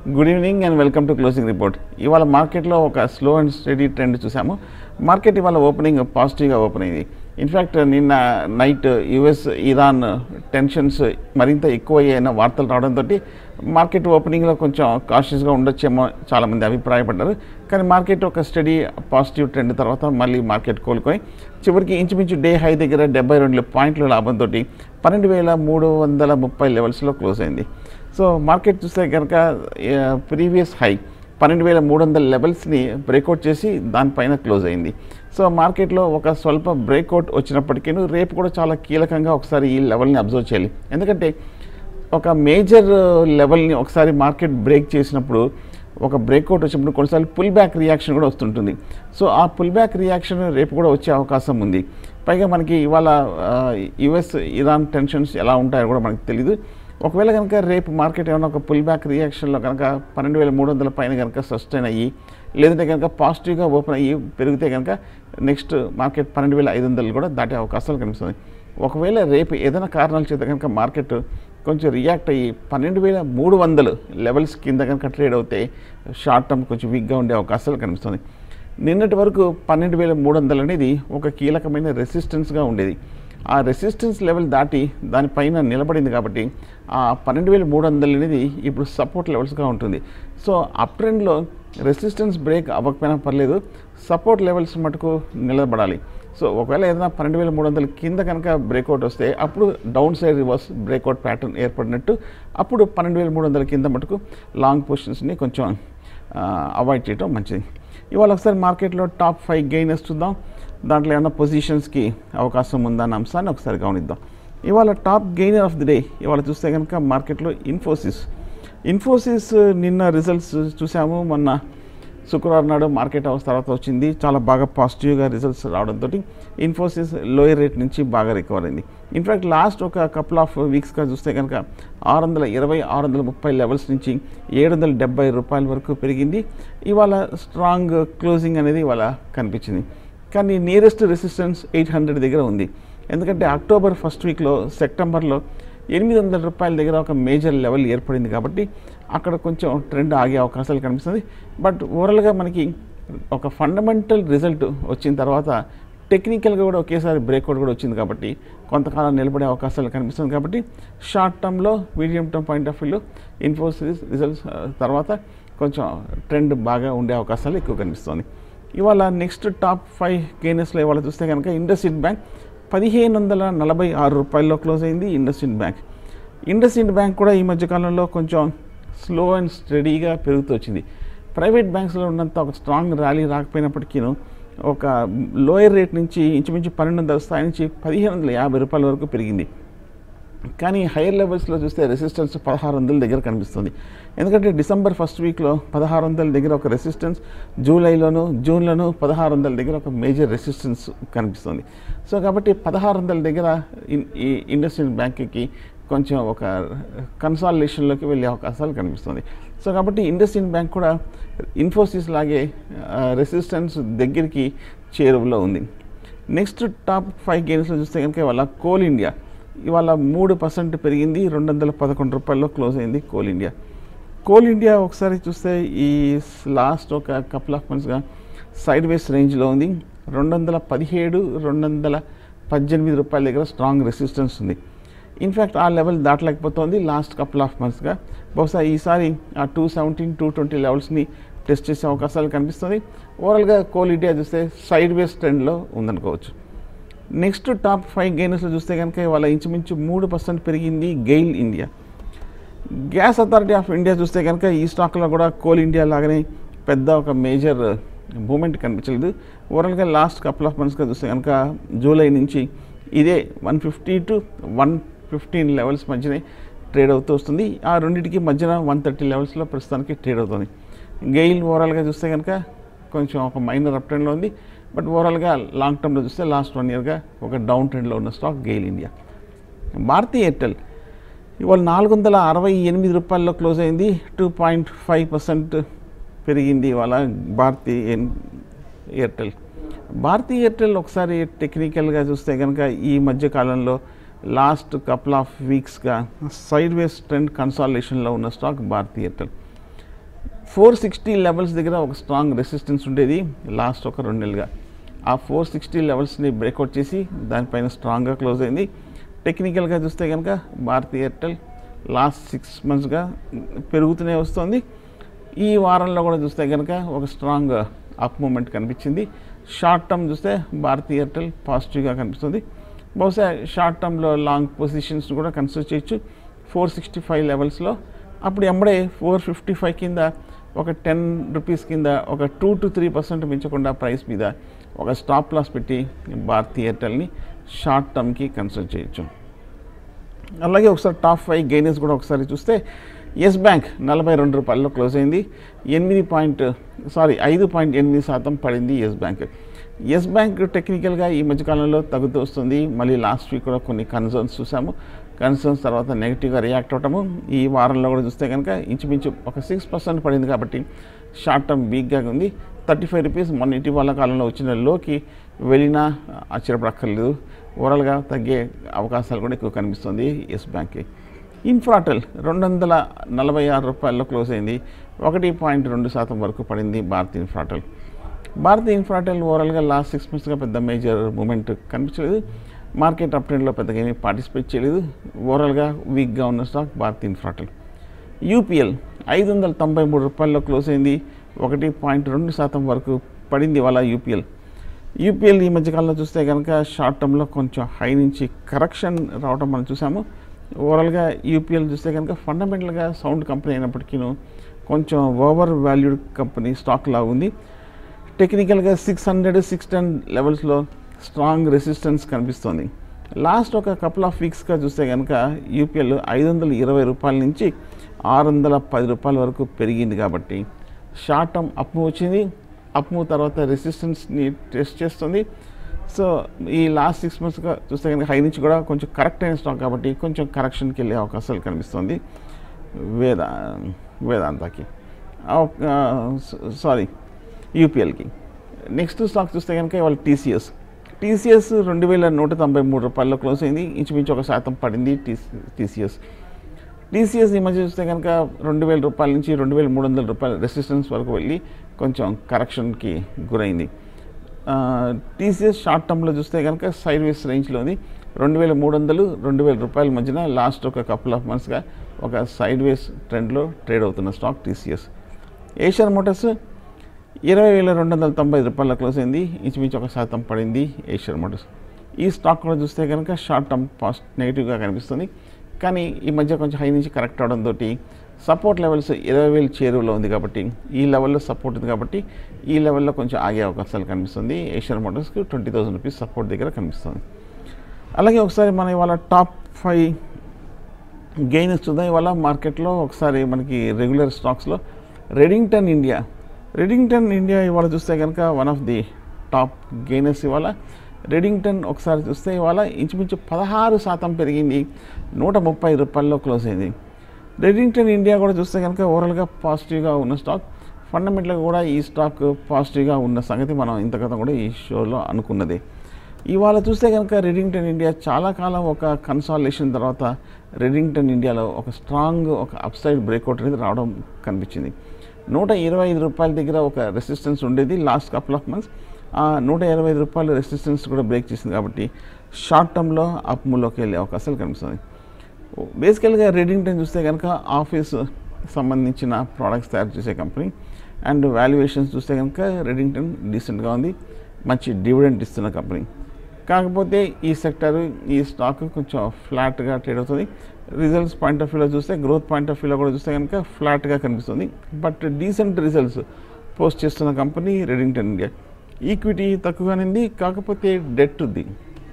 good evening and welcome to closing report ఇవాళ మార్కెట్లో ఒక స్లో అండ్ స్టడీ ట్రెండ్ చూసాము మార్కెట్ ఇవాళ ఓపెనింగ్ పాజిటివ్గా ఓపెన్ అయింది ఇన్ఫ్యాక్ట్ నిన్న నైట్ యుఎస్ ఇరాన్ టెన్షన్స్ మరింత ఎక్కువ అయిన వార్తలు రావడంతో మార్కెట్ ఓపెనింగ్లో కొంచెం కాషియస్గా ఉండొచ్చేమో చాలామంది అభిప్రాయపడ్డారు కానీ మార్కెట్ ఒక స్టడీ పాజిటివ్ ట్రెండ్ తర్వాత మళ్ళీ మార్కెట్ కోలుకొని చివరికి ఇంచుమించు డే హై దగ్గర డెబ్బై రెండు పాయింట్ల లాభంతో పన్నెండు వేల మూడు వందల ముప్పై లెవెల్స్లో క్లోజ్ అయింది సో మార్కెట్ చూస్తే కనుక ప్రీవియస్ హై పన్నెండు వేల మూడు వందల లెవెల్స్ని బ్రేక్అవుట్ చేసి దానిపైన క్లోజ్ అయింది సో మార్కెట్లో ఒక స్వల్ప బ్రేక్అవుట్ వచ్చినప్పటికీ రేపు కూడా చాలా కీలకంగా ఒకసారి ఈ లెవెల్ని అబ్జర్వ్ చేయాలి ఎందుకంటే ఒక మేజర్ లెవెల్ని ఒకసారి మార్కెట్ బ్రేక్ చేసినప్పుడు ఒక బ్రేక్అవుట్ వచ్చినప్పుడు కొన్నిసార్లు పుల్ బ్యాక్ రియాక్షన్ కూడా వస్తుంటుంది సో ఆ పుల్ బ్యాక్ రియాక్షన్ రేపు కూడా వచ్చే అవకాశం ఉంది పైగా మనకి ఇవాళ యుఎస్ ఇరాన్ టెన్షన్స్ ఎలా ఉంటాయో కూడా మనకు తెలియదు ఒకవేళ కనుక రేపు మార్కెట్ ఏమైనా ఒక పుల్ బ్యాక్ రియాక్షన్లో కనుక పన్నెండు వేల మూడు వందల పైన కనుక సస్టైన్ అయ్యి లేదంటే కనుక పాజిటివ్గా ఓపెన్ అయ్యి పెరిగితే కనుక నెక్స్ట్ మార్కెట్ పన్నెండు వేల ఐదు వందలు కూడా దాటే అవకాశాలు కనిపిస్తుంది ఒకవేళ రేపు ఏదైనా కారణాల చేత కనుక మార్కెట్ కొంచెం రియాక్ట్ అయ్యి పన్నెండు వేల మూడు వందలు లెవెల్స్ కింద కనుక ట్రేడ్ అవుతే షార్ట్ టర్మ్ కొంచెం వీక్గా ఉండే అవకాశాలు కనిపిస్తుంది నిన్నటి వరకు పన్నెండు వేల మూడు వందలు అనేది ఒక కీలకమైన రెసిస్టెన్స్గా ఉండేది ఆ రెసిస్టెన్స్ లెవెల్ దాటి దానిపైన నిలబడింది కాబట్టి ఆ పన్నెండు వేల మూడు వందలు అనేది ఇప్పుడు సపోర్ట్ లెవెల్స్గా ఉంటుంది సో అప్ ట్రెండ్లో రెసిస్టెన్స్ బ్రేక్ అవ్వకపోయినా పర్లేదు సపోర్ట్ లెవెల్స్ మటుకు నిలబడాలి సో ఒకవేళ ఏదైనా పన్నెండు వేల మూడు వందల కింద కనుక బ్రేక్అవుట్ వస్తే అప్పుడు down side reverse breakout pattern ఏర్పడినట్టు అప్పుడు పన్నెండు వేల మూడు వందల కింద మటుకు లాంగ్ పొజిషన్స్ని కొంచెం అవాయిడ్ చేయడం మంచిది ఇవాళ ఒకసారి మార్కెట్లో టాప్ ఫైవ్ గెయినర్స్ చూద్దాం దాంట్లో ఏమైనా పొజిషన్స్కి అవకాశం ఉందన్న అంశాన్ని ఒకసారి గమనిద్దాం ఇవాళ top gainer of the day ఇవాళ చూస్తే కనుక మార్కెట్లో ఇన్ఫోసిస్ ఇన్ఫోసిస్ నిన్న రిజల్ట్స్ చూసాము మొన్న శుక్రవారం నాడు మార్కెట్ హౌస్ తర్వాత వచ్చింది చాలా బాగా పాజిటివ్గా రిజల్ట్స్ రావడంతో ఇన్ఫోసిస్ లోయర్ రేట్ నుంచి బాగా రికవర్ అయింది ఇన్ఫ్యాక్ట్ లాస్ట్ ఒక కపుల్ ఆఫ్ వీక్స్గా చూస్తే కనుక ఆరు వందల ఇరవై ఆరు వందల ముప్పై లెవెల్స్ నుంచి ఏడు వందల డెబ్బై రూపాయల వరకు పెరిగింది ఇవాళ స్ట్రాంగ్ క్లోజింగ్ అనేది ఇవాళ కనిపించింది కానీ నియరెస్ట్ రెసిస్టెన్స్ ఎయిట్ హండ్రెడ్ దగ్గర ఉంది ఎందుకంటే అక్టోబర్ ఫస్ట్ వీక్లో సెప్టెంబర్లో ఎనిమిది వందల రూపాయల దగ్గర ఒక మేజర్ లెవెల్ ఏర్పడింది కాబట్టి అక్కడ కొంచెం ట్రెండ్ ఆగే అవకాశాలు కనిపిస్తుంది బట్ ఓవరాల్గా మనకి ఒక ఫండమెంటల్ రిజల్ట్ వచ్చిన తర్వాత టెక్నికల్గా కూడా ఒకేసారి బ్రేక్అవుట్ కూడా వచ్చింది కాబట్టి కొంతకాలం నిలబడే అవకాశాలు కనిపిస్తుంది కాబట్టి షార్ట్ టర్మ్లో మీడియం టర్మ్ పాయింట్ ఆఫ్ వ్యూలో ఇన్ఫోసిస్ రిజల్ట్స్ తర్వాత కొంచెం ట్రెండ్ బాగా ఉండే అవకాశాలు ఎక్కువ కనిపిస్తుంది ఇవాళ నెక్స్ట్ టాప్ ఫైవ్ గెయినర్స్లో ఇవాళ చూస్తే కనుక ఇండస్ఇండ్ బ్యాంక్ పదిహేను వందల నలభై ఆరు రూపాయల్లో క్లోజ్ అయింది ఇండస్ఇండ్ బ్యాంక్ ఇండస్ఇండ్ బ్యాంక్ కూడా ఈ మధ్యకాలంలో కొంచెం స్లో అండ్ స్టడీగా పెరుగుతూ వచ్చింది ప్రైవేట్ బ్యాంక్స్లో ఉన్నంత ఒక స్ట్రాంగ్ ర్యాలీ రాకపోయినప్పటికీ ఒక లోయర్ రేట్ నుంచి ఇంచుమించు పన్నెండు వందల స్థాయి నుంచి పదిహేను వందల యాభై రూపాయల వరకు పెరిగింది కానీ హైయర్ లెవెల్స్లో చూస్తే రెసిస్టెన్స్ పదహారు వందల దగ్గర కనిపిస్తుంది ఎందుకంటే డిసెంబర్ ఫస్ట్ వీక్లో పదహారు వందల దగ్గర ఒక రెసిస్టెన్స్ జూలైలోను జూన్లోను పదహారు వందల దగ్గర ఒక మేజర్ రెసిస్టెన్స్ కనిపిస్తుంది సో కాబట్టి పదహారు వందల దగ్గర ఈ ఇండస్ట్రియల్ బ్యాంక్కి కొంచెం ఒక కన్సాలిడేషన్లోకి వెళ్ళే అవకాశాలు కనిపిస్తుంది సో కాబట్టి ఇండస్ట్రియల్ బ్యాంక్ కూడా ఇన్ఫోసిస్ లాగే రెసిస్టెన్స్ దగ్గరికి చేరువలో ఉంది నెక్స్ట్ టాప్ ఫైవ్ గేమ్స్లో చూస్తే కనుక ఇవాళ కోల్ ఇండియా ఇవాళ మూడు పర్సెంట్ పెరిగింది రెండు వందల పదకొండు రూపాయల్లో క్లోజ్ అయింది కోల్ ఇండియా కోల్ ఇండియా ఒకసారి చూస్తే ఈ లాస్ట్ ఒక కపుల్ ఆఫ్ మంత్స్గా సైడ్ వేస్ రేంజ్లో ఉంది రెండు వందల పదిహేడు రెండు వందల పద్దెనిమిది రూపాయల దగ్గర స్ట్రాంగ్ రెసిస్టెన్స్ ఉంది ఇన్ఫ్యాక్ట్ ఆ లెవెల్ దాటలేకపోతుంది లాస్ట్ కపుల్ ఆఫ్ మంత్స్గా బహుశా ఈసారి ఆ టూ సెవెంటీన్ టూ ట్వంటీ లెవెల్స్ని టెస్ట్ చేసే అవకాశాలు కనిపిస్తుంది ఓవరాల్గా కోల్ ఇండియా చూస్తే సైడ్ వేస్ ట్రెండ్లో ఉందనుకోవచ్చు నెక్స్ట్ టాప్ ఫైవ్ గెయినర్స్లో చూస్తే కనుక ఇవాళ ఇంచుమించు మూడు పర్సెంట్ పెరిగింది GAIL India gas authority of India చూస్తే కనుక ఈ స్టాక్లో కూడా కోల్ ఇండియా లాగానే పెద్ద ఒక మేజర్ మూమెంట్ కనిపించలేదు ఓవరాల్గా లాస్ట్ కపుల్ ఆఫ్ మంత్స్గా చూస్తే కనుక జూలై నుంచి ఇదే one fifty to one fifteen levels మధ్యనే ట్రేడ్ అవుతూ వస్తుంది ఆ రెండింటికి మధ్యన వన్ థర్టీ లెవెల్స్లో ప్రస్తుతానికి ట్రేడ్ అవుతుంది గెయిల్ ఓవరాల్గా చూస్తే కనుక కొంచెం ఒక మైనర్ అప్ ట్రెండ్లో ఉంది బట్ ఓవరాల్గా లాంగ్ టర్మ్లో చూస్తే లాస్ట్ వన్ ఇయర్గా ఒక డౌన్ ట్రెండ్లో ఉన్న stock GAIL India Bharti Airtel ఇవాళ నాలుగు వందల అరవై ఎనిమిది రూపాయల్లో క్లోజ్ అయింది టూ పాయింట్ ఫైవ్ పర్సెంట్ పెరిగింది ఇవాళ భారతీ ఎయిర్టెల్ భారతీ ఎయిర్టెల్ ఒకసారి టెక్నికల్గా చూస్తే కనుక ఈ మధ్య కాలంలో లాస్ట్ కపుల్ ఆఫ్ వీక్స్గా సైడ్ వేస్ ట్రెండ్ కన్సాలేషన్లో ఉన్న stock Bharti Airtel four sixty levels దగ్గర ఒక స్ట్రాంగ్ రెసిస్టెన్స్ ఉండేది లాస్ట్ ఒక రెండు నెలలుగా ఆ ఫోర్ సిక్స్టీ లెవెల్స్ని బ్రేక్అవుట్ చేసి దానిపైన స్ట్రాంగ్గా క్లోజ్ అయింది టెక్నికల్గా చూస్తే కనుక భారతీ ఎయిర్టెల్ లాస్ట్ సిక్స్ మంత్స్గా పెరుగుతూనే వస్తుంది ఈ వారంలో కూడా చూస్తే కనుక ఒక స్ట్రాంగ్ అప్ మూమెంట్ కనిపించింది షార్ట్ టర్మ్ చూస్తే భారతీ ఎయిర్టెల్ పాజిటివ్గా కనిపిస్తుంది బహుశా షార్ట్ టర్మ్లో లాంగ్ పొజిషన్స్ కూడా కన్సిడర్ చేయొచ్చు ఫోర్ సిక్స్టీ ఫైవ్ లెవెల్స్లో అప్పుడు ఎంబడే ఫోర్ ఫిఫ్టీ ఫైవ్ కింద ఒక టెన్ రూపీస్ కింద ఒక టూ టు త్రీ పర్సెంట్ మించకుండా ప్రైస్ మీద ఒక స్టాప్ లాస్ పెట్టి భారతీ ఎయిర్టెల్ని షార్ట్ టర్మ్కి కన్సిడర్ చేయొచ్చు అలాగే ఒకసారి టాప్ ఫైవ్ గెయినర్స్ కూడా ఒకసారి చూస్తే ఎస్ బ్యాంక్ నలభై రెండు రూపాయల్లో క్లోజ్ అయింది ఎనిమిది పాయింట్ సారీ ఐదు పాయింట్ ఎనిమిది శాతం పడింది ఎస్ బ్యాంక్ ఎస్ బ్యాంక్ టెక్నికల్గా ఈ మధ్యకాలంలో తగ్గుతూ వస్తుంది మళ్ళీ లాస్ట్ వీక్ కూడా కొన్ని కన్సర్న్స్ చూసాము కన్సర్న్స్ తర్వాత నెగిటివ్గా రియాక్ట్ అవటము ఈ వారంలో కూడా చూస్తే కనుక ఇంచుమించు ఒక సిక్స్ పర్సెంట్ పడింది కాబట్టి షార్ట్ టర్మ్ వీక్గా ఉంది థర్టీ ఫైవ్ రూపీస్ మొన్న ఇటీవల కాలంలో వచ్చిన లోకి వెళ్ళినా ఆశ్చర్యపడక్కర్లేదు ఓవరాల్గా తగ్గే అవకాశాలు కూడా ఎక్కువ కనిపిస్తుంది ఎస్ బ్యాంక్కి ఇన్ఫ్రాటెల్ రెండు వందల నలభై ఆరు రూపాయల్లో క్లోజ్ అయింది ఒకటి పాయింట్ రెండు శాతం వరకు పడింది భారత్ ఇన్ఫ్రాటెల్ భారత్ ఇన్ఫ్రాటెల్ ఓవరాల్గా లాస్ట్ సిక్స్ మంత్స్గా పెద్ద మేజర్ మూమెంట్ కనిపించలేదు మార్కెట్ అప్ ట్రెండ్లో పెద్దగా ఏమీ పార్టిసిపేట్ చేయలేదు ఓవరాల్గా వీక్గా ఉన్న స్టాక్ భారత్ ఇన్ఫ్రాటెల్ యూపీఎల్ ఐదు వందల తొంభై మూడు రూపాయల్లో క్లోజ్ అయింది ఒకటి పాయింట్ రెండు శాతం వరకు పడింది ఇవాళ యూపీఎల్ యూపీఎల్ ఈ మధ్యకాలంలో చూస్తే కనుక షార్ట్ టర్మ్లో కొంచెం హై నుంచి కరెక్షన్ రావడం మనం చూసాము ఓవరాల్గా యూపీఎల్ చూస్తే కనుక ఫండమెంటల్గా సౌండ్ కంపెనీ అయినప్పటికీ కొంచెం ఓవర్ వాల్యూడ్ కంపెనీ స్టాక్ లాగా ఉంది టెక్నికల్గా సిక్స్ హండ్రెడ్ సిక్స్ టెన్ లెవెల్స్లో స్ట్రాంగ్ రెసిస్టెన్స్ కనిపిస్తుంది లాస్ట్ ఒక కపుల్ ఆఫ్ వీక్స్గా చూస్తే కనుక యూపీఎల్ ఐదు వందల ఇరవై రూపాయల నుంచి ఆరు వందల పది రూపాయల వరకు పెరిగింది కాబట్టి షార్ట్ టర్మ్ అప్ వచ్చింది అప్ మూవ్ తర్వాత రెసిస్టెన్స్ని టెస్ట్ చేస్తుంది సో ఈ లాస్ట్ సిక్స్ మంత్స్గా చూస్తే కనుక హై నుంచి కూడా కొంచెం కరెక్ట్ అయిన స్టాక్ కాబట్టి కొంచెం కరెక్షన్కి వెళ్ళే అవకాశాలు కనిపిస్తుంది వేద వేదాంతకి సారీ యూపీఎల్కి నెక్స్ట్ స్టాక్ చూస్తే కనుక ఇవాళ టీసీఎస్ టీసీఎస్ రెండు వేల నూట తొంభై మూడు రూపాయల్లో క్లోజ్ అయింది ఇంచుమించు ఒక శాతం పడింది టీసీఎస్ టీసీఎస్ ఈ మధ్య చూస్తే కనుక రెండు వేల రూపాయల నుంచి రెండు వేల మూడు వందల రూపాయల రెసిస్టెన్స్ వరకు వెళ్ళి కొంచెం కరెక్షన్కి గురైంది టీసీఎస్ షార్ట్ టర్మ్లో చూస్తే కనుక సైడ్ వేస్ రేంజ్లో ఉంది రెండు వేల మూడు వందలు రెండు వేల రూపాయల మధ్యన లాస్ట్ ఒక కపుల్ ఆఫ్ మంత్స్గా ఒక సైడ్ వేస్ ట్రెండ్లో ట్రేడ్ అవుతున్న స్టాక్ టీసీఎస్ ఏషియన్ మోటార్స్ ఇరవై వేల రెండు వందల తొంభై రూపాయల క్లోజ్ అయింది ఇంచుమించు ఒక శాతం పడింది ఏషియన్ మోటార్స్ ఈ స్టాక్ కూడా చూస్తే కనుక షార్ట్ టర్మ్ పాస్ట్ నెగిటివ్గా కనిపిస్తుంది కానీ ఈ మధ్య కొంచెం హై నుంచి కరెక్ట్ అవడంతో సపోర్ట్ లెవెల్స్ ఇరవై వేలు చేరువలో ఉంది కాబట్టి ఈ లెవెల్లో సపోర్ట్ ఉంది కాబట్టి ఈ లెవెల్లో కొంచెం ఆగే అవకాశాలు కనిపిస్తుంది ఏషియన్ మోటార్స్కి ట్వంటీ థౌసండ్ రూపీస్ సపోర్ట్ దగ్గర కనిపిస్తుంది అలాగే ఒకసారి మనం ఇవాళ టాప్ ఫైవ్ గెయిన్ చూద్దాం ఇవాళ మార్కెట్లో ఒకసారి మనకి రెగ్యులర్ స్టాక్స్లో రెడింగ్టన్ ఇండియా రెడింగ్టన్ ఇండియా ఇవాళ చూస్తే కనుక one of the top gainers ఇవాళ రెడింగ్టన్ ఒకసారి చూస్తే ఇవాళ ఇంచుమించు పదహారు శాతం పెరిగింది నూట ముప్పై రూపాయల్లో క్లోజ్ అయింది రెడింగ్టన్ ఇండియా కూడా చూస్తే కనుక ఓవరాల్గా పాజిటివ్గా ఉన్న స్టాక్ ఫండమెంటల్గా కూడా ఈ స్టాక్ పాజిటివ్గా ఉన్న సంగతి మనం ఇంతకథ కూడా ఈ షోలో అనుకున్నది ఇవాళ చూస్తే కనుక రెడింగ్టన్ ఇండియా చాలా కాలం ఒక కన్సాలేషన్ తర్వాత రెడింగ్టన్ ఇండియాలో ఒక స్ట్రాంగ్ ఒక అప్సైడ్ బ్రేక్అవుట్ అనేది రావడం కనిపించింది నూట ఇరవై ఐదు రూపాయల దగ్గర ఒక రెసిస్టెన్స్ ఉండేది లాస్ట్ కపుల్ ఆఫ్ మంత్స్ ఆ నూట ఇరవై ఐదు రూపాయల రెసిస్టెన్స్ కూడా బ్రేక్ చేసింది కాబట్టి షార్ట్ టర్మ్లో అప్ మూలోకి వెళ్ళే అవకాశాలు కనిపిస్తుంది బేసికల్గా రెడింగ్టన్ చూస్తే కనుక ఆఫీస్ సంబంధించిన ప్రోడక్ట్స్ తయారు చేసే కంపెనీ అండ్ వాల్యుయేషన్స్ చూస్తే కనుక రెడింగ్టన్ డీసెంట్గా ఉంది మంచి డివిడెంట్ ఇస్తున్న కంపెనీ కాకపోతే ఈ సెక్టర్ ఈ స్టాక్ కొంచెం ఫ్లాట్గా ట్రేడ్ అవుతుంది రిజల్ట్స్ పాయింట్ ఆఫ్ వ్యూలో చూస్తే గ్రోత్ పాయింట్ ఆఫ్ వ్యూలో కూడా చూస్తే కనుక ఫ్లాట్గా కనిపిస్తుంది బట్ డీసెంట్ రిజల్ట్స్ పోస్ట్ చేస్తున్న కంపెనీ రెడింగ్టన్ ఇండియా ఈక్విటీ తక్కువగానింది కాకపోతే డెట్ ఉంది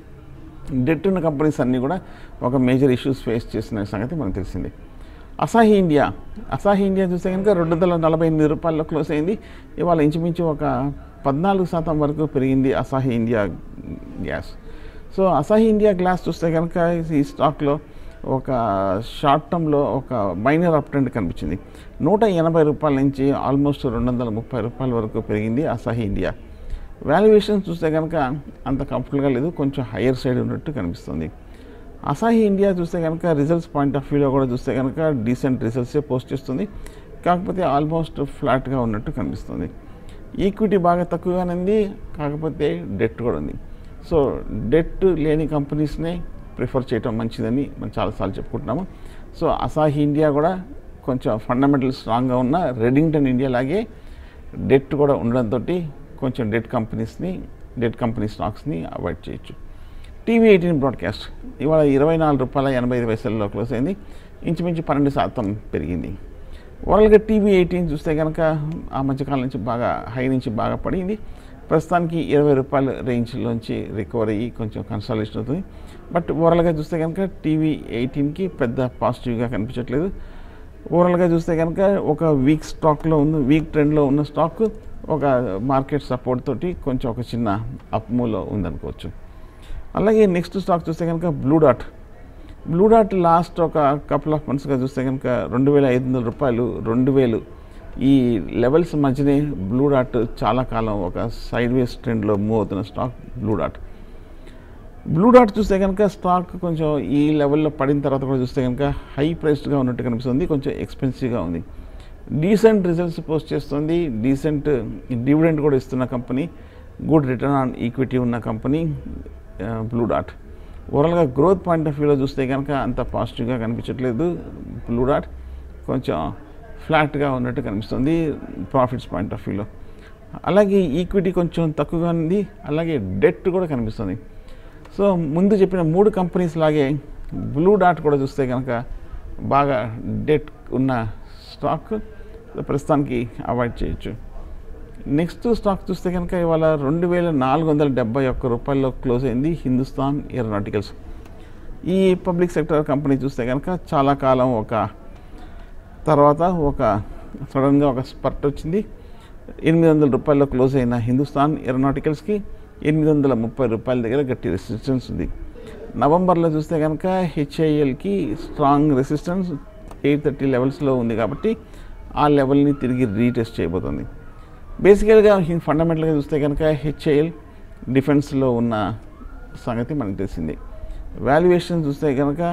డెట్ ఉన్న కంపెనీస్ అన్నీ కూడా ఒక మేజర్ ఇష్యూస్ ఫేస్ చేసిన సంగతి మనకు తెలిసింది అసాహి ఇండియా అసాహి ఇండియా చూస్తే కనుక రెండు వందల నలభై ఎనిమిది రూపాయల్లో క్లోజ్ అయింది ఇవాళ ఇంచుమించు ఒక పద్నాలుగు శాతం వరకు పెరిగింది Asahi India gas so Asahi India glass చూస్తే కనుక ఈ స్టాక్లో ఒక షార్ట్ టర్మ్లో ఒక మైనర్ అప్ ట్రెండ్ కనిపించింది నూట ఎనభై రూపాయల నుంచి ఆల్మోస్ట్ రెండు వందల ముప్పై రూపాయల వరకు పెరిగింది అసాహి ఇండియా వాల్యుయేషన్ చూస్తే కనుక అంత కంఫర్టబుల్గా లేదు కొంచెం హయ్యర్ సైడ్ ఉన్నట్టు కనిపిస్తుంది అసాహి ఇండియా చూస్తే కనుక రిజల్ట్స్ పాయింట్ ఆఫ్ వ్యూలో కూడా చూస్తే కనుక డీసెంట్ రిజల్ట్సే పోస్ట్ చేస్తుంది కాకపోతే ఆల్మోస్ట్ ఫ్లాట్గా ఉన్నట్టు కనిపిస్తుంది ఈక్విటీ బాగా తక్కువగానే ఉంది కాకపోతే డెట్ కూడా ఉంది సో డెట్ లేని కంపెనీస్నే ప్రిఫర్ చేయటం మంచిదని మనం చాలాసార్లు చెప్పుకుంటున్నాము సో అసాహి ఇండియా కూడా కొంచెం ఫండమెంటల్ స్ట్రాంగ్గా ఉన్న రెడింగ్టన్ ఇండియా లాగే డెట్ కూడా ఉండడంతో కొంచెం డెట్ కంపెనీస్ని డెట్ కంపెనీ స్టాక్స్ని అవాయిడ్ చేయొచ్చు టీవీ ఎయిటీన్ బ్రాడ్కాస్ట్ ఇవాళ ఇరవై నాలుగు రూపాయల ఎనభై ఐదు పైసల్లో క్లోజ్ అయింది ఇంచుమించు పన్నెండు శాతం పెరిగింది ఓవరాల్గా టీవీ ఎయిటీన్ చూస్తే కనుక ఆ మధ్యకాలం నుంచి బాగా హై నుంచి బాగా పడింది ప్రస్తుతానికి ఇరవై రూపాయల రేంజ్లోంచి రికవర్ అయ్యి కొంచెం కన్సాలేషన్ అవుతుంది బట్ ఓవరాల్గా చూస్తే కనుక టీవీ ఎయిటీన్కి పెద్ద పాజిటివ్గా కనిపించట్లేదు ఓవరాల్గా చూస్తే కనుక ఒక వీక్ స్టాక్లో ఉన్న వీక్ ట్రెండ్లో ఉన్న స్టాక్ ఒక మార్కెట్ సపోర్ట్ తోటి కొంచెం ఒక చిన్న అప్మూలో ఉందనుకోవచ్చు అలాగే నెక్స్ట్ స్టాక్ చూస్తే కనుక blue dot blue dot last ఒక కపుల్ ఆఫ్ మంత్స్గా చూస్తే కనుక రెండు వేల ఐదు వందల రూపాయలు రెండు వేలు ఈ లెవెల్స్ మధ్యనే బ్లూ డాట్ చాలా కాలం ఒక సైడ్ వేస్ ట్రెండ్లో మూవ్ అవుతున్న stock blue dot blue dot చూస్తే కనుక స్టాక్ కొంచెం ఈ లెవెల్లో పడిన తర్వాత కూడా చూస్తే కనుక హై ప్రైస్డ్గా ఉన్నట్టు కనిపిస్తుంది కొంచెం ఎక్స్పెన్సివ్గా ఉంది డీసెంట్ రిజల్ట్స్ పోస్ట్ చేస్తుంది డీసెంట్ డివిడెంట్ కూడా ఇస్తున్న company good return on equity ఉన్న కంపెనీ బ్లూ డాట్ ఓవరాల్గా గ్రోత్ పాయింట్ ఆఫ్ వ్యూలో చూస్తే కనుక అంత పాజిటివ్గా కనిపించట్లేదు బ్లూ డాట్ కొంచెం ఫ్లాట్గా ఉన్నట్టు కనిపిస్తుంది ప్రాఫిట్స్ పాయింట్ ఆఫ్ వ్యూలో అలాగే ఈక్విటీ కొంచెం తక్కువగా ఉంది అలాగే డెట్ కూడా కనిపిస్తుంది సో ముందు చెప్పిన మూడు కంపెనీస్ లాగే బ్లూ డాట్ కూడా చూస్తే కనుక బాగా డెట్ ఉన్న స్టాక్ ప్రస్తుతానికి అవాయిడ్ చేయొచ్చు నెక్స్ట్ స్టాక్ చూస్తే కనుక ఇవాళ రెండు వేల నాలుగు వందల డెబ్బై ఒక్క రూపాయల్లో క్లోజ్ అయింది హిందుస్థాన్ ఏరోనాటికల్స్ ఈ పబ్లిక్ సెక్టర్ కంపెనీ చూస్తే కనుక చాలా కాలం ఒక తర్వాత ఒక సడన్గా ఒక స్పర్ట్ వచ్చింది ఎనిమిది వందల రూపాయల్లో క్లోజ్ అయిన హిందుస్థాన్ ఏరోనాటికల్స్కి ఎనిమిది వందల ముప్పై రూపాయల దగ్గర గట్టి రెసిస్టెన్స్ ఉంది నవంబర్లో చూస్తే కనుక హెచ్ఐఎల్కి స్ట్రాంగ్ రెసిస్టెన్స్ ఎయిట్ థర్టీ లెవెల్స్లో ఉంది కాబట్టి ఆ లెవెల్ని తిరిగి రీటెస్ట్ చేయబోతుంది బేసికల్గా ఫండమెంటల్గా చూస్తే కనుక హెచ్ఐఎల్ డిఫెన్స్లో ఉన్న సంగతి మనకు తెలిసింది వాల్యుయేషన్ చూస్తే కనుక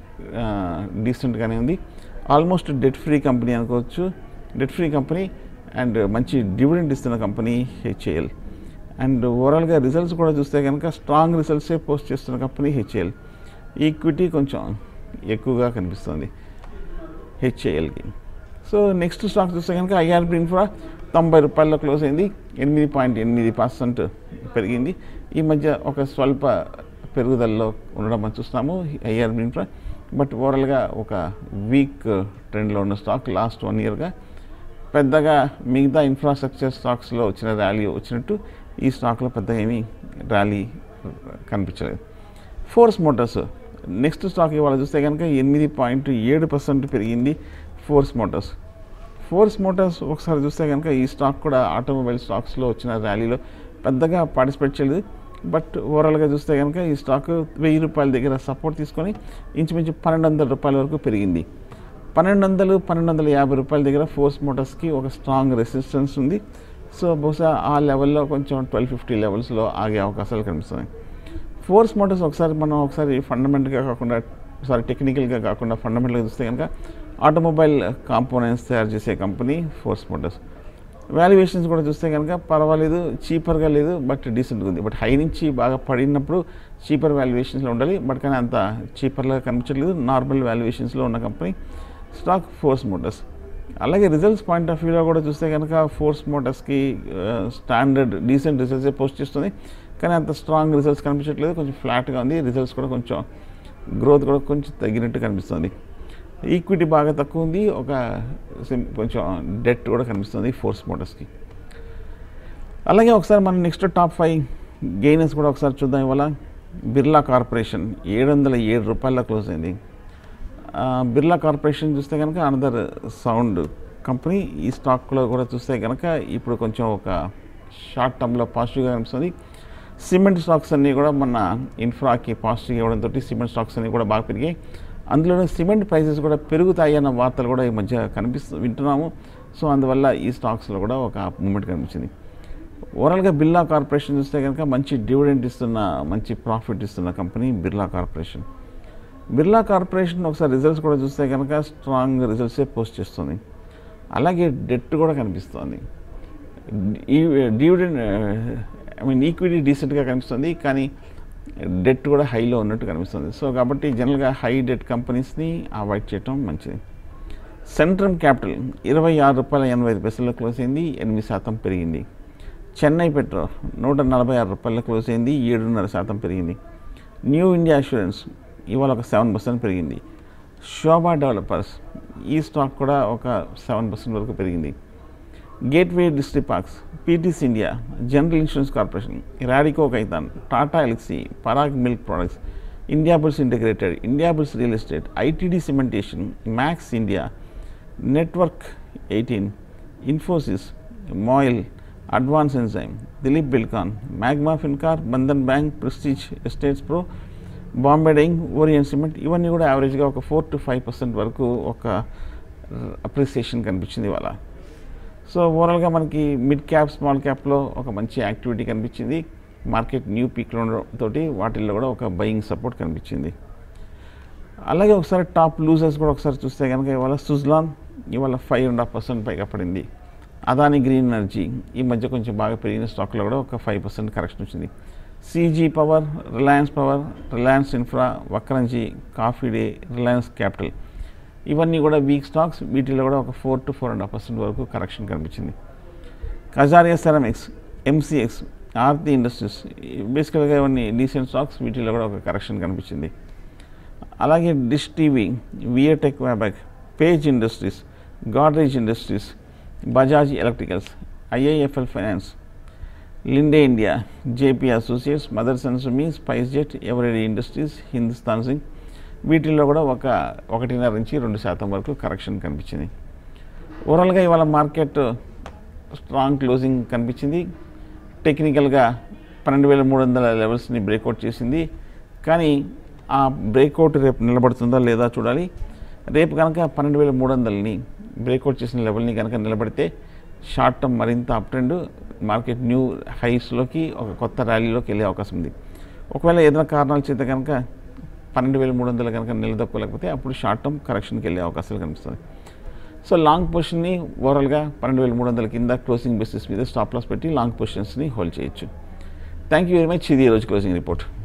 డీసెంట్గానే ఉంది ఆల్మోస్ట్ డెట్ ఫ్రీ కంపెనీ అనుకోవచ్చు డెట్ ఫ్రీ కంపెనీ అండ్ మంచి డివిడెంట్ ఇస్తున్న కంపెనీ హెచ్ఏఎల్ అండ్ ఓవరాల్గా రిజల్ట్స్ కూడా చూస్తే కనుక స్ట్రాంగ్ రిజల్ట్సే పోస్ట్ చేస్తున్న కంపెనీ హెచ్ఏఎల్ ఈక్విటీ కొంచెం ఎక్కువగా కనిపిస్తుంది హెచ్ఏఎల్కి సో నెక్స్ట్ స్టాక్ చూస్తే కనుక ఐఆర్బి ఇన్ఫ్రా తొంభై రూపాయల్లో క్లోజ్ అయింది ఎనిమిది పాయింట్ ఎనిమిది పర్సెంట్ పెరిగింది ఈ మధ్య ఒక స్వల్ప పెరుగుదలలో ఉండడం మనం చూస్తున్నాము ఐఆర్బి ఇన్ఫ్రా బట్ ఓవరాల్గా ఒక వీక్ ట్రెండ్లో ఉన్న స్టాక్ లాస్ట్ వన్ ఇయర్గా పెద్దగా మిగతా ఇన్ఫ్రాస్ట్రక్చర్ స్టాక్స్లో వచ్చిన ర్యాలీ వచ్చినట్టు ఈ స్టాక్లో పెద్దగా ఏమీ ర్యాలీ కనిపించలేదు ఫోర్స్ మోటార్స్ నెక్స్ట్ స్టాక్ ఇవాళ చూస్తే కనుక ఎనిమిది పాయింట్ ఏడు పర్సెంట్ పెరిగింది ఫోర్స్ మోటార్స్ ఫోర్స్ మోటార్స్ ఒకసారి చూస్తే కనుక ఈ స్టాక్ కూడా ఆటోమొబైల్ స్టాక్స్లో వచ్చిన ర్యాలీలో పెద్దగా పార్టిసిపేట్ చేయలేదు బట్ ఓవరాల్గా చూస్తే కనుక ఈ స్టాక్ వెయ్యి రూపాయల దగ్గర సపోర్ట్ తీసుకొని ఇంచుమించు పన్నెండు వందల రూపాయల వరకు పెరిగింది పన్నెండు వందలు పన్నెండు వందల యాభై రూపాయల దగ్గర ఫోర్స్ మోటార్స్కి ఒక స్ట్రాంగ్ రెసిస్టెన్స్ ఉంది సో బహుశా ఆ లెవెల్లో కొంచెం ట్వెల్వ్ ఫిఫ్టీ లెవెల్స్లో ఆగే అవకాశాలు కనిపిస్తున్నాయి ఫోర్స్ మోటార్స్ ఒకసారి మనం ఒకసారి ఫండమెంటల్గా కాకుండా సారీ టెక్నికల్గా కాకుండా ఫండమెంటల్గా చూస్తే కనుక ఆటోమొబైల్ కాంపోనెంట్స్ తయారు చేసే కంపెనీ ఫోర్స్ మోటార్స్ వాల్యుయేషన్స్ కూడా చూస్తే కనుక పర్వాలేదు చీపర్గా లేదు బట్ డీసెంట్గా ఉంది బట్ హై నుంచి బాగా పడినప్పుడు చీపర్ వాల్యుయేషన్స్లో ఉండాలి బట్ కానీ అంత చీపర్గా కనిపించట్లేదు నార్మల్ వాల్యుయేషన్స్లో ఉన్న కంపెనీ స్టాక్ ఫోర్స్ మోటార్స్ అలాగే రిజల్ట్స్ పాయింట్ ఆఫ్ వ్యూలో కూడా చూస్తే కనుక ఫోర్స్ మోటార్స్కి స్టాండర్డ్ డీసెంట్ రిజల్ట్సే పోస్ట్ చేస్తుంది కానీ అంత స్ట్రాంగ్ రిజల్ట్స్ కనిపించట్లేదు కొంచెం ఫ్లాట్గా ఉంది రిజల్ట్స్ కూడా కొంచెం గ్రోత్ కూడా కొంచెం తగ్గినట్టు కనిపిస్తుంది ఈక్విటీ బాగా తక్కువ ఉంది ఒక సిం కొంచెం డెట్ కూడా కనిపిస్తుంది ఫోర్స్ మోటార్స్కి అలాగే ఒకసారి మనం నెక్స్ట్ టాప్ ఫైవ్ గెయినర్స్ కూడా ఒకసారి చూద్దాం ఇవాళ బిర్లా కార్పొరేషన్ ఏడు వందల ఏడు రూపాయల క్లోజ్ అయింది ఆ, బిర్లా కార్పొరేషన్ చూస్తే కనుక అనదర్ సౌండ్ కంపెనీ ఈ స్టాక్లో కూడా చూస్తే కనుక ఇప్పుడు కొంచెం ఒక షార్ట్ టర్మ్లో పాజిటివ్గా కనిపిస్తుంది సిమెంట్ స్టాక్స్ అన్నీ కూడా మన ఇన్ఫ్రాకి పాజిటివ్గా ఇవ్వడంతో సిమెంట్ స్టాక్స్ అన్నీ కూడా బాగా పెరిగాయి అందులోనే సిమెంట్ ప్రైసెస్ కూడా పెరుగుతాయి అన్న వార్తలు కూడా ఈ మధ్య కనిపిస్తూ వింటున్నాము సో అందువల్ల ఈ స్టాక్స్లో కూడా ఒక మూమెంట్ కనిపించింది ఓవరాల్గా బిర్లా కార్పొరేషన్ చూస్తే కనుక మంచి డివిడెంట్ ఇస్తున్న మంచి ప్రాఫిట్ ఇస్తున్న company Birla corporation Birla corporation ఒకసారి రిజల్ట్స్ కూడా చూస్తే కనుక స్ట్రాంగ్ రిజల్ట్సే పోస్ట్ చేస్తుంది అలాగే డెట్ కూడా కనిపిస్తోంది ఈ డివిడెండ్ ఐ మీన్ ఈక్విటీ డీసెంట్గా కనిపిస్తుంది కానీ డెట్ కూడా హైలో ఉన్నట్టు కనిపిస్తుంది సో కాబట్టి జనరల్గా హై డెట్ కంపెనీస్ని అవాయిడ్ చేయటం మంచిది సెంట్రమ్ క్యాపిటల్ ఇరవై ఆరు రూపాయల ఎనభై ఐదు పైసల్లో క్లోజ్ అయింది ఎనిమిది శాతం పెరిగింది చెన్నై పెట్రో నూట నలభై ఆరు రూపాయల క్లోజ్ అయింది ఏడున్నర శాతం పెరిగింది న్యూ ఇండియా అష్యూరెన్స్ ఇవాళ ఒక సెవెన్ పర్సెంట్ పెరిగింది శోభా డెవలపర్స్ ఈ స్టాక్ కూడా ఒక సెవెన్ పర్సెంట్ వరకు పెరిగింది gateway district parks PTC India general insurance corporation Radico Khaitan Tata Elxsi Parag milk products Indiabulls integrated Indiabulls real estate ITD cementation max India network eighteen Infosys MOIL advance enzyme Dilip Buildcon magma Fincorp Bandhan bank prestige estates pro Bombay dyeing Orient cement ఇవన్నీ కూడా యావరేజ్గా ఒక four to five percent వరకు ఒక appreciation కనిపించింది ఇవాళ so ఓవరాల్గా మనకి మిడ్ క్యాప్ స్మాల్ క్యాప్లో ఒక మంచి యాక్టివిటీ కనిపించింది మార్కెట్ న్యూ పీక్లో తోటి వాటిల్లో కూడా ఒక బయింగ్ సపోర్ట్ కనిపించింది అలాగే ఒకసారి టాప్ లూజర్స్ కూడా ఒకసారి చూస్తే కనుక ఇవాళ సుజ్లాన్ ఇవాళ ఫైవ్ అండ్ హాఫ్ పర్సెంట్ పైగా పడింది అదాని గ్రీన్ ఎనర్జీ ఈ మధ్య కొంచెం బాగా పెరిగిన స్టాక్లో కూడా ఒక ఫైవ్ పర్సెంట్ కరెక్షన్ వచ్చింది CG power Reliance power Reliance infra Vakrangee coffee day Reliance capital ఇవన్నీ కూడా వీక్ స్టాక్స్ వీటిలో కూడా ఒక four to four and half percent వరకు కరెక్షన్ కనిపించింది Kajaria ceramics MCX Aarti industries బేసికల్గా ఇవన్నీ డీసెంట్ స్టాక్స్ వీటిలో కూడా ఒక కరెక్షన్ కనిపించింది అలాగే dish TV VA Tech Wabag page industries Godrej industries Bajaj electricals IIFL finance Linde India JP associates mothers and Sumi SpiceJet Eveready industries Hindustan zinc వీటిల్లో కూడా ఒక ఒకటిన్నర నుంచి రెండు శాతం వరకు కరెక్షన్ కనిపించింది ఓవరాల్గా ఇవాళ మార్కెట్ స్ట్రాంగ్ క్లోజింగ్ కనిపించింది టెక్నికల్గా పన్నెండు వేల మూడు వందల లెవెల్స్ని బ్రేక్అవుట్ చేసింది కానీ ఆ బ్రేక్అవుట్ రేపు నిలబడుతుందా లేదా చూడాలి రేపు కనుక పన్నెండు వేల మూడు వందలని బ్రేక్అవుట్ చేసిన లెవెల్ని కనుక నిలబడితే షార్ట్ టర్మ్ మరింత అప్ ట్రెండ్ మార్కెట్ న్యూ హైస్లోకి ఒక కొత్త ర్యాలీలోకి వెళ్ళే అవకాశం ఉంది ఒకవేళ ఏదైనా కారణాల చేత కనుక పన్నెండు వేల మూడు వందలు కనుక నిలదొక్కలేకపోతే అప్పుడు షార్ట్ టర్మ్ కరెక్షన్కి వెళ్ళే అవకాశాలు కనిపిస్తుంది సో లాంగ్ పొజిషన్ని ఓవరాల్గా పన్నెండు వేల మూడు వందల కింద క్లోజింగ్ బేసిస్ మీద స్టాప్ లాస్ పెట్టి లాంగ్ పొజిషన్స్ని హోల్డ్ చేయొచ్చు థ్యాంక్ యూ వెరీ మచ్ ఇది ఈరోజు క్లోజింగ్ రిపోర్ట్